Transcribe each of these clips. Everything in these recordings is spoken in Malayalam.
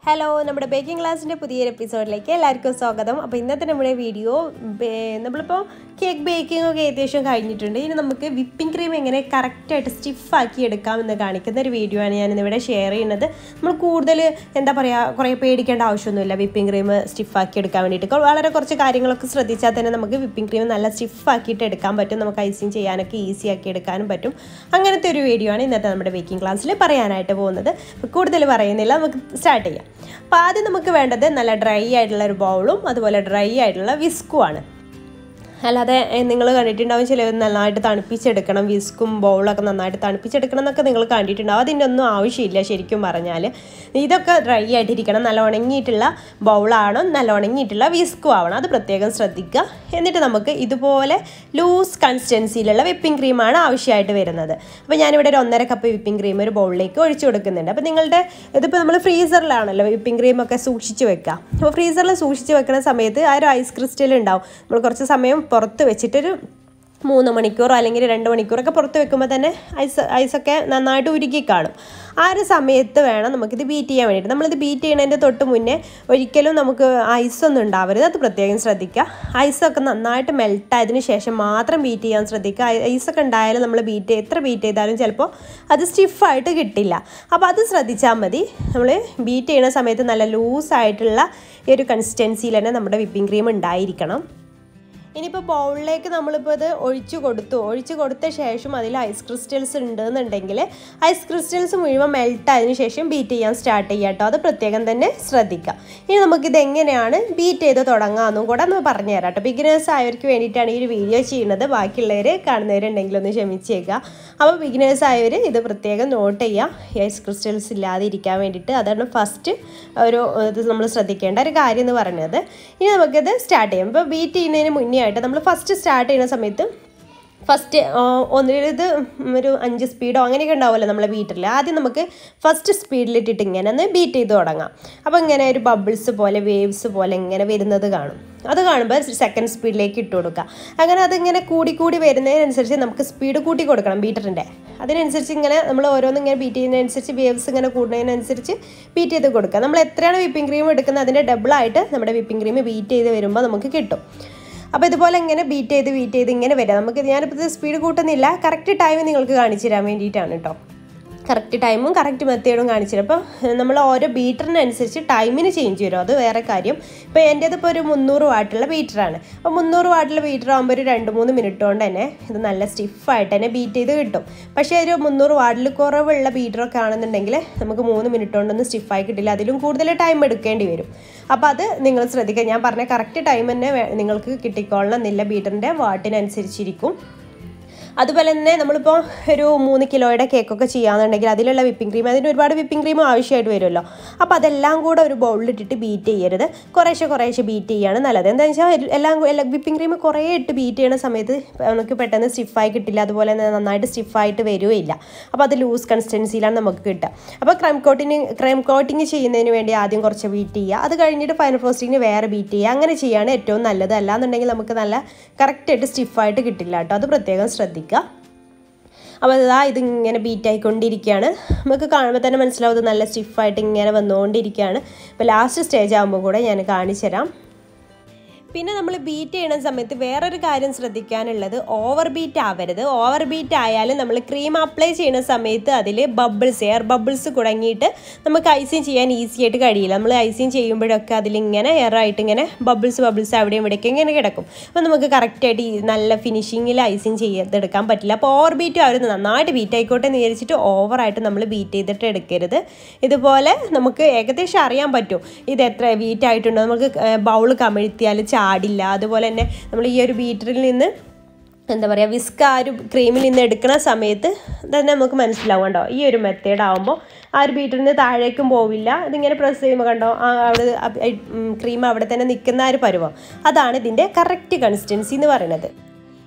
ഹലോ നമ്മുടെ ബേക്കിംഗ് ക്ലാസ്സിൻ്റെ പുതിയൊരു എപ്പിസോഡിലേക്ക് എല്ലാവർക്കും സ്വാഗതം അപ്പോൾ ഇന്നത്തെ നമ്മുടെ വീഡിയോ ബേ- നമ്മളിപ്പോൾ കേക്ക് ബേക്കിംഗ് ഒക്കെ ഏകദേശം കഴിഞ്ഞിട്ടുണ്ട് ഇനി നമുക്ക് വിപ്പിംഗ് ക്രീം എങ്ങനെ കറക്റ്റായിട്ട് സ്റ്റിഫാക്കി എടുക്കാമെന്ന് കാണിക്കുന്ന ഒരു വീഡിയോ ആണ് ഞാൻ ഇന്നിവിടെ ഷെയർ ചെയ്യുന്നത് നമ്മൾ കൂടുതൽ എന്താ പറയുക കുറേ പേടിക്കേണ്ട ആവശ്യമൊന്നുമില്ല വിപ്പിംഗ് ക്രീം സ്റ്റിഫാക്കി എടുക്കാൻ വേണ്ടിയിട്ട് കൊ- വളരെ കുറച്ച് കാര്യങ്ങളൊക്കെ ശ്രദ്ധിച്ചാൽ തന്നെ നമുക്ക് വിപ്പിംഗ് ക്രീം നല്ല സ്റ്റിഫാക്കിയിട്ട് എടുക്കാൻ പറ്റും നമുക്ക് ഐസിങ് ചെയ്യാനൊക്കെ ഈസി ആക്കി എടുക്കാനും പറ്റും അങ്ങനത്തെ ഒരു വീഡിയോ ആണ് ഇന്നത്തെ നമ്മുടെ ബേക്കിംഗ് ക്ലാസ്സിൽ പറയാനായിട്ട് പോകുന്നത് അപ്പോൾ കൂടുതൽ പറയുന്നില്ല നമുക്ക് സ്റ്റാർട്ട് ചെയ്യാം അപ്പോൾ ആദ്യം നമുക്ക് വേണ്ടത് നല്ല ഡ്രൈ ആയിട്ടുള്ള ഒരു ബൗളും അതുപോലെ ഡ്രൈ ആയിട്ടുള്ള വിസ്കുമാണ് അല്ലാതെ നിങ്ങൾ കണ്ടിട്ടുണ്ടാവും ചിലർ നന്നായിട്ട് തണുപ്പിച്ചെടുക്കണം വിസ്കും ബൗളൊക്കെ നന്നായിട്ട് തണുപ്പിച്ചെടുക്കണം എന്നൊക്കെ നിങ്ങൾ കണ്ടിട്ടുണ്ടാവും അതിൻ്റെ ഒന്നും ആവശ്യമില്ല ശരിക്കും പറഞ്ഞാൽ ഇതൊക്കെ ഡ്രൈ ആയിട്ടിരിക്കണം നല്ല ഉണങ്ങിയിട്ടുള്ള ബൗളാണോ നല്ല ഉണങ്ങിയിട്ടുള്ള വിസ്കും ആവണം അത് പ്രത്യേകം ശ്രദ്ധിക്കുക എന്നിട്ട് നമുക്ക് ഇതുപോലെ ലൂസ് കൺസിസ്റ്റൻസിയിലുള്ള വിപ്പിംഗ് ക്രീമാണ് ആവശ്യമായിട്ട് വരുന്നത് അപ്പോൾ ഞാനിവിടെ ഒരു ഒന്നര കപ്പ് വിപ്പിംഗ് ക്രീം ഒരു ബൗളിലേക്ക് ഒഴിച്ചു കൊടുക്കുന്നുണ്ട് അപ്പോൾ നിങ്ങളുടെ ഇതിപ്പോൾ നമ്മൾ ഫ്രീസറിലാണല്ലോ വിപ്പിംഗ് ക്രീം ഒക്കെ സൂക്ഷിച്ച് വെക്കുക അപ്പോൾ ഫ്രീസറിൽ സൂക്ഷിച്ച് വെക്കുന്ന സമയത്ത് ആ ഒരു ഐസ് ക്രിസ്റ്റൽ ഉണ്ടാവും നമ്മൾ കുറച്ച് സമയം പുറത്ത് വെച്ചിട്ടൊരു മൂന്ന് മണിക്കൂറോ അല്ലെങ്കിൽ രണ്ട് മണിക്കൂറൊക്കെ പുറത്ത് വെക്കുമ്പോൾ തന്നെ ഐസ് ഐസൊക്കെ നന്നായിട്ട് ഉരുക്കി കാണും ആ ഒരു സമയത്ത് വേണം നമുക്കിത് ബീറ്റ് ചെയ്യാൻ വേണ്ടിയിട്ട് നമ്മളിത് ബീറ്റ് ചെയ്യുന്നതിൻ്റെ തൊട്ട് മുന്നേ ഒരിക്കലും നമുക്ക് ഐസൊന്നും ഉണ്ടാവരുത് അത് പ്രത്യേകം ശ്രദ്ധിക്കുക ഐസൊക്കെ നന്നായിട്ട് മെൽട്ടായതിനു ശേഷം മാത്രം ബീറ്റ് ചെയ്യാൻ ശ്രദ്ധിക്കുക ഐ- ഐസൊക്കെ ഉണ്ടായാലും നമ്മൾ ബീറ്റ് എത്ര ബീറ്റ് ചെയ്താലും ചിലപ്പോൾ അത് സ്റ്റിഫായിട്ട് കിട്ടില്ല അപ്പോൾ അത് ശ്രദ്ധിച്ചാൽ മതി നമ്മൾ ബീറ്റ് ചെയ്യുന്ന സമയത്ത് നല്ല ലൂസായിട്ടുള്ള ഈ ഒരു കൺസിസ്റ്റൻസിയിൽ തന്നെ നമ്മുടെ വിപ്പിംഗ് ക്രീം ഉണ്ടായിരിക്കണം ഇനിയിപ്പോൾ ബൗളിലേക്ക് നമ്മളിപ്പോൾ ഇത് ഒഴിച്ചു കൊടുത്തു ഒഴിച്ചു കൊടുത്ത ശേഷം അതിൽ ഐസ് ക്രിസ്റ്റൽസ് ഉണ്ടെന്നുണ്ടെങ്കിൽ ഐസ് ക്രിസ്റ്റൽസ് മുഴുവൻ മെൽറ്റ് ആയതിനു ശേഷം ബീറ്റ് ചെയ്യാൻ സ്റ്റാർട്ട് ചെയ്യാം കേട്ടോ അത് പ്രത്യേകം തന്നെ ശ്രദ്ധിക്കുക ഇനി നമുക്കിത് എങ്ങനെയാണ് ബീറ്റ് ചെയ്ത് തുടങ്ങാമെന്നും കൂടെ ഒന്ന് പറഞ്ഞു തരാം കേട്ടോ ബിഗിനേഴ്സ് ആയവർക്ക് വേണ്ടിയിട്ടാണ് ഈ ഒരു വീഡിയോ ചെയ്യുന്നത് ബാക്കിയുള്ളവർ കാണുന്നവരുണ്ടെങ്കിൽ ഒന്ന് ക്ഷമിച്ചേക്കുക അപ്പോൾ ബിഗിനേഴ്സ് ആയവർ ഇത് പ്രത്യേകം നോട്ട് ചെയ്യുക ഐസ് ക്രിസ്റ്റൽസ് ഇല്ലാതിരിക്കാൻ വേണ്ടിയിട്ട് അതാണ് ഫസ്റ്റ് ഒരു ഇത് നമ്മൾ ശ്രദ്ധിക്കേണ്ട ഒരു കാര്യം എന്ന് പറയുന്നത് ഇനി നമുക്കിത് സ്റ്റാർട്ട് ചെയ്യാം ഇപ്പോൾ ബീറ്റ് ചെയ്യുന്നതിന് മുന്നേ ആയിട്ട് നമ്മൾ ഫസ്റ്റ് സ്റ്റാർട്ട് ചെയ്യുന്ന സമയത്ത് ഫസ്റ്റ് ഒന്നിലിത് ഒരു അഞ്ച് സ്പീഡോ അങ്ങനെയൊക്കെ ഉണ്ടാവുമല്ലോ നമ്മളെ ബീറ്ററിൽ ആദ്യം നമുക്ക് ഫസ്റ്റ് സ്പീഡിലിട്ടിട്ട് ഇങ്ങനെ ഒന്ന് ബീറ്റ് ചെയ്ത് തുടങ്ങാം അപ്പോൾ ഇങ്ങനെ ഒരു ബബിൾസ് പോലെ വേവ്സ് പോലെ ഇങ്ങനെ വരുന്നത് കാണും അത് കാണുമ്പോൾ സെക്കൻഡ് സ്പീഡിലേക്ക് ഇട്ട് കൊടുക്കുക അങ്ങനെ അതിങ്ങനെ കൂടി കൂടി വരുന്നതിനനുസരിച്ച് നമുക്ക് സ്പീഡ് കൂട്ടി കൊടുക്കണം ബീറ്ററിൻ്റെ അതിനനുസരിച്ച് ഇങ്ങനെ നമ്മൾ ഓരോന്നും ഇങ്ങനെ ബീറ്റ് ചെയ്യുന്നതിനനുസരിച്ച് വേവ്സ് ഇങ്ങനെ കൂടുന്നതിനനുസരിച്ച് ബീറ്റ് ചെയ്ത് കൊടുക്കുക നമ്മൾ എത്രയാണ് വിപ്പിംഗ് ക്രീം എടുക്കുന്നത് അതിൻ്റെ ഡബിളായിട്ട് നമ്മുടെ വിപ്പിംഗ് ക്രീം ബീറ്റ് ചെയ്ത് വരുമ്പോൾ നമുക്ക് കിട്ടും അപ്പോൾ ഇതുപോലെ ഇങ്ങനെ ബീറ്റ് ചെയ്ത് ബീറ്റ് ചെയ്ത് ഇങ്ങനെ വരാം നമുക്ക് ഞാനിപ്പോൾ ഇത് സ്പീഡ് കൂട്ടുന്നില്ല കറക്റ്റ് ടൈം നിങ്ങൾക്ക് കാണിച്ചു തരാൻ വേണ്ടിയിട്ടാണ് കേട്ടോ കറക്റ്റ് ടൈമും കറക്റ്റ് മെത്തേഡും കാണിച്ചു തരാം അപ്പോൾ നമ്മൾ ഓരോ ബീറ്ററിനനുസരിച്ച് ടൈമിന് ചേഞ്ച് വരും അത് വേറെ കാര്യം ഇപ്പോൾ എൻ്റേത് ഇപ്പോൾ ഒരു മുന്നൂറ് വാട്ടുള്ള ബീറ്ററാണ് അപ്പോൾ മുന്നൂറ് വാട്ടുള്ള ബീറ്റർ ആകുമ്പോൾ ഒരു രണ്ട് മൂന്ന് മിനിറ്റ് കൊണ്ട് തന്നെ ഇത് നല്ല സ്റ്റിഫായിട്ട് തന്നെ ബീറ്റ് ചെയ്ത് കിട്ടും പക്ഷേ ഒരു മുന്നൂറ് വാട്ടിൽ കുറവുള്ള ബീറ്ററൊക്കെ ആണെന്നുണ്ടെങ്കിൽ നമുക്ക് മൂന്ന് മിനിറ്റ് കൊണ്ടൊന്നും സ്റ്റിഫായി കിട്ടില്ല അതിലും കൂടുതൽ ടൈം എടുക്കേണ്ടി വരും അപ്പോൾ അത് നിങ്ങൾ ശ്രദ്ധിക്കുക ഞാൻ പറഞ്ഞ കറക്റ്റ് ടൈം തന്നെ വേ- നിങ്ങൾക്ക് കിട്ടിക്കോളണം എന്നില്ല ബീറ്ററിൻ്റെ വാട്ടിനനുസരിച്ചിരിക്കും അതുപോലെ തന്നെ നമ്മളിപ്പോൾ ഒരു മൂന്ന് കിലോയുടെ കേക്കൊക്കെ ചെയ്യുകയാണെന്നുണ്ടെങ്കിൽ അതിലുള്ള വിപ്പിംഗ് ക്രീം അതിന് ഒരുപാട് വിപ്പിംഗ് ക്രീം ആവശ്യമായിട്ട് വരുമല്ലോ അപ്പോൾ അതെല്ലാം കൂടെ ഒരു ബൗളിലിട്ടിട്ട് ബീറ്റ് ചെയ്യരുത് കുറേശ്ശെ കുറേശ്ശെ ബീറ്റ് ചെയ്യാണ് നല്ലത് എന്താണെന്ന് വെച്ചാൽ എല്ലാം എല്ലാ വിപ്പിംഗ് ക്രീം കുറേ ഇട്ട് ബീറ്റ് ചെയ്യുന്ന സമയത്ത് നമുക്ക് പെട്ടെന്ന് സ്റ്റിഫായി കിട്ടില്ല അതുപോലെ തന്നെ നന്നായിട്ട് സ്റ്റിഫായിട്ട് വരികയില്ല അപ്പോൾ അത് ലൂസ് കൺസിസ്റ്റൻസിയിലാണ് നമുക്ക് കിട്ടുക അപ്പോൾ ക്രൈം കോട്ടിങ് ക്രൈം കോട്ടിങ് ചെയ്യുന്നതിന് വേണ്ടി ആദ്യം കുറച്ച് ബീറ്റ് ചെയ്യുക അത് കഴിഞ്ഞിട്ട് ഫൈനൽ ഫ്രോസ്റ്റിങ്ങിന് വേറെ ബീറ്റ് ചെയ്യുക അങ്ങനെ ചെയ്യാണ് ഏറ്റവും നല്ലത് അല്ലാന്നുണ്ടെങ്കിൽ നമുക്ക് നല്ല കറക്റ്റായിട്ട് സ്റ്റിഫായിട്ട് കിട്ടില്ല കേട്ടോ അത് പ്രത്യേകം ശ്രദ്ധിക്കുക അപ്പോൾ അതാ ഇതിങ്ങനെ ബീറ്റ് ആയിക്കൊണ്ടിരിക്കുകയാണ് നമുക്ക് കാണുമ്പോൾ തന്നെ മനസ്സിലാവും ഇത് നല്ല സ്റ്റിഫായിട്ട് ഇങ്ങനെ വന്നുകൊണ്ടിരിക്കുകയാണ് അപ്പോൾ ലാസ്റ്റ് സ്റ്റേജ് ആകുമ്പോൾ കൂടെ ഞാൻ കാണിച്ചു തരാം പിന്നെ നമ്മൾ ബീറ്റ് ചെയ്യുന്ന സമയത്ത് വേറൊരു കാര്യം ശ്രദ്ധിക്കാനുള്ളത് ഓവർ ബീറ്റ് ആവരുത് ഓവർ ബീറ്റ് ആയാലും നമ്മൾ ക്രീം അപ്ലൈ ചെയ്യുന്ന സമയത്ത് അതിൽ ബബിൾസ് എയർ ബബിൾസ് കുടങ്ങിയിട്ട് നമുക്ക് ഐസിങ് ചെയ്യാൻ ഈസി ആയിട്ട് കഴിയില്ല നമ്മൾ ഐസിങ് ചെയ്യുമ്പോഴൊക്കെ അതിലിങ്ങനെ എയർ ആയിട്ട് ഇങ്ങനെ ബബിൾസ് ബബിൾസ് അവിടെയും ഇവിടെയൊക്കെ ഇങ്ങനെ കിടക്കും അപ്പോൾ നമുക്ക് കറക്റ്റായിട്ട് ഈ നല്ല ഫിനിഷിങ്ങിൽ ഐസിങ് ചെയ്തെടുക്കാൻ പറ്റില്ല അപ്പോൾ ഓവർ ബീറ്റ് ആവരുത് നന്നായിട്ട് ബീറ്റ് ആയിക്കോട്ടെ എന്ന് വിചാരിച്ചിട്ട് ഓവറായിട്ട് നമ്മൾ ബീറ്റ് ചെയ്തിട്ട് എടുക്കരുത് ഇതുപോലെ നമുക്ക് ഏകദേശം അറിയാൻ പറ്റും ഇത് എത്ര ബീറ്റ് ആയിട്ടുണ്ടോ നമുക്ക് ബൗൾ കമിഴ്ത്തിയാൽ ചാടില്ല അതുപോലെ തന്നെ നമ്മൾ ഈ ഒരു ബീറ്ററിൽ നിന്ന് എന്താ പറയുക വിസ്ക് ആ ഒരു ക്രീമിൽ നിന്ന് എടുക്കുന്ന സമയത്ത് തന്നെ നമുക്ക് മനസ്സിലാവും കണ്ടോ ഈ ഒരു മെത്തേഡ് ആകുമ്പോൾ ആ ഒരു ബീറ്ററിൽ നിന്ന് താഴേക്കും പോവില്ല ഇതിങ്ങനെ പ്രസ് ചെയ്യുമ്പോൾ കണ്ടോ ആ അവിടെ ക്രീം അവിടെ തന്നെ നിൽക്കുന്ന ആ ഒരു പരുവം അതാണ് ഇതിൻ്റെ കറക്റ്റ് കൺസിസ്റ്റൻസി എന്ന് പറയുന്നത്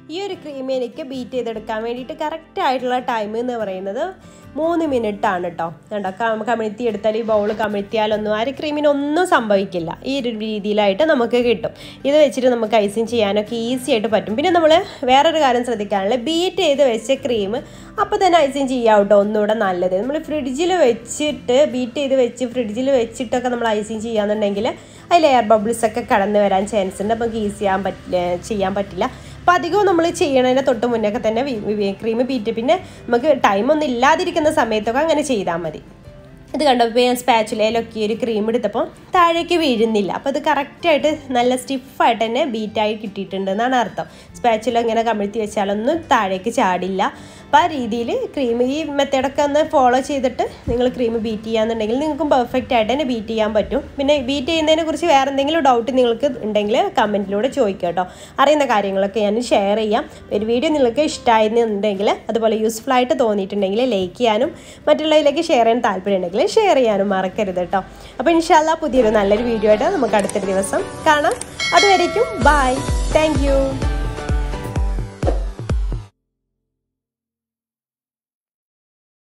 ഈ ഒരു ക്രീം എനിക്ക് ബീറ്റ് ചെയ്തെടുക്കാൻ വേണ്ടിയിട്ട് കറക്റ്റ് ആയിട്ടുള്ള ടൈം എന്ന് പറയുന്നത് മൂന്ന് മിനിറ്റ് ആണ് കേട്ടോ കണ്ടോ ക- കമിഴ്ത്തി എടുത്താൽ ഈ ബൗൾ കമിഴ്ത്തിയാലൊന്നും ആ ഒരു ക്രീമിനൊന്നും സംഭവിക്കില്ല ഈ ഒരു രീതിയിലായിട്ട് നമുക്ക് കിട്ടും ഇത് വെച്ചിട്ട് നമുക്ക് ഐസിങ് ചെയ്യാനൊക്കെ ഈസി ആയിട്ട് പറ്റും പിന്നെ നമ്മൾ വേറൊരു കാര്യം ശ്രദ്ധിക്കാനുള്ളത് ബീറ്റ് ചെയ്ത് വെച്ച ക്രീം അപ്പോൾ തന്നെ ഐസിങ് ചെയ്യാം കേട്ടോ ഒന്നുകൂടെ നല്ലത് നമ്മൾ ഫ്രിഡ്ജിൽ വെച്ചിട്ട് ബീറ്റ് ചെയ്ത് വെച്ച് ഫ്രിഡ്ജിൽ വെച്ചിട്ടൊക്കെ നമ്മൾ ഐസിങ് ചെയ്യാന്നുണ്ടെങ്കിൽ അതിൽ എയർ ബബിൾസ് ഒക്കെ കടന്നു വരാൻ ചാൻസ് ഉണ്ട് നമുക്ക് ഈസി ചെയ്യാൻ പറ്റില്ല ചെയ്യാൻ പറ്റില്ല അപ്പോൾ അധികവും നമ്മൾ ചെയ്യണതിൻ്റെ തൊട്ട് മുന്നൊക്കെ തന്നെ ക്രീം ബീറ്റ് പിന്നെ നമുക്ക് ടൈമൊന്നും ഇല്ലാതിരിക്കുന്ന സമയത്തൊക്കെ അങ്ങനെ ചെയ്താൽ മതി ഇത് കണ്ടപ്പോൾ ഞാൻ സ്പാച്ചുലയിലൊക്കെ ഒരു ക്രീം എടുത്തപ്പോൾ താഴേക്ക് വീഴുന്നില്ല അപ്പോൾ അത് കറക്റ്റായിട്ട് നല്ല സ്റ്റിഫായിട്ട് തന്നെ ബീറ്റായി കിട്ടിയിട്ടുണ്ട് എന്നാണ് അർത്ഥം സ്പാച്ചുല ഇങ്ങനെ കമിഴ്ത്തി വെച്ചാലൊന്നും താഴേക്ക് ചാടില്ല അപ്പോൾ ആ രീതിയിൽ ക്രീം ഈ മെത്തേഡൊക്കെ ഒന്ന് ഫോളോ ചെയ്തിട്ട് നിങ്ങൾ ക്രീം ബീറ്റ് ചെയ്യാന്നുണ്ടെങ്കിൽ നിങ്ങൾക്കും പെർഫെക്റ്റ് ആയിട്ട് തന്നെ ബീറ്റ് ചെയ്യാൻ പറ്റും പിന്നെ ബീറ്റ് ചെയ്യുന്നതിനെ കുറിച്ച് വേറെ എന്തെങ്കിലും ഡൗട്ട് നിങ്ങൾക്ക് ഉണ്ടെങ്കിൽ കമൻറ്റിലൂടെ ചോദിക്കുക കേട്ടോ അറിയുന്ന കാര്യങ്ങളൊക്കെ ഞാൻ ഷെയർ ചെയ്യാം ഒരു വീഡിയോ നിങ്ങൾക്ക് ഇഷ്ടമായിരുന്നുണ്ടെങ്കിൽ അതുപോലെ യൂസ്ഫുൾ ആയിട്ട് തോന്നിയിട്ടുണ്ടെങ്കിൽ ലൈക്ക് ചെയ്യാനും മറ്റുള്ളവരിലേക്ക് ഷെയർ ചെയ്യാൻ താല്പര്യം ഉണ്ടെങ്കിൽ ഷെയർ ചെയ്യാനും മറക്കരുത് കേട്ടോ അപ്പോൾ ഇൻഷാല്ല പുതിയൊരു നല്ലൊരു വീഡിയോ ആയിട്ട് നമുക്ക് അടുത്തൊരു ദിവസം കാണാം അതുവരേക്കും ബായ് താങ്ക്